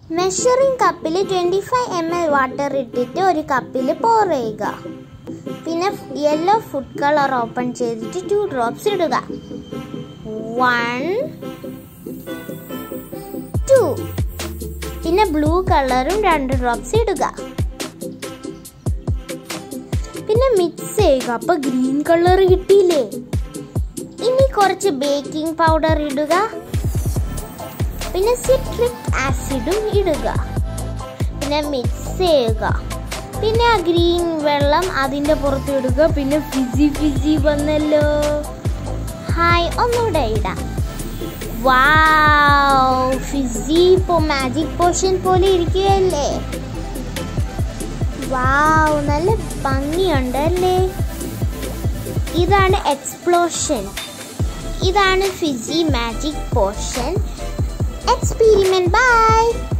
Measuring കപ്പിൽ twenty five M L water ഇട്ടിട്ട് ഒരു കപ്പിൽ പോർ ചെയ്യുക പിന്നെ യെല്ലോ ഫുഡ് കളർ ഓപ്പൺ ചെയ്തിട്ട് ടു ഡ്രോപ്സ് ഇടുക വൺ ടു പിന്നെ ബ്ലൂ കളറും രണ്ട് ഡ്രോപ്സ് ഇടുക പിന്നെ മിക്സ് ചെയ്യുക അപ്പൊ ഗ്രീൻ കളർ കിട്ടിയില്ലേ ഇനി കുറച്ച് ബേക്കിംഗ് പൗഡർ ഇടുക പിന്നെ സിട്രിക് ആസിഡും ഇടുക പിന്നെ മിക്സ് ചെയ്യുക പിന്നെ ആ ഗ്രീൻ വെള്ളം അതിൻ്റെ പുറത്ത് ഇടുക പിന്നെ ഫിസി ഫിസി വന്നല്ലോ ഹായ് ഒന്നുകൂടെ ഇടാം വാവ് ഫിസി ഇപ്പോൾ മാജിക് പോഷൻ പോലെ ഇരിക്കുകയല്ലേ വാവ് നല്ല ഭംഗിയുണ്ട് അല്ലേ ഇതാണ് എക്സ്പ്ലോഷൻ ഇതാണ് fizzy magic potion experiment. Bye.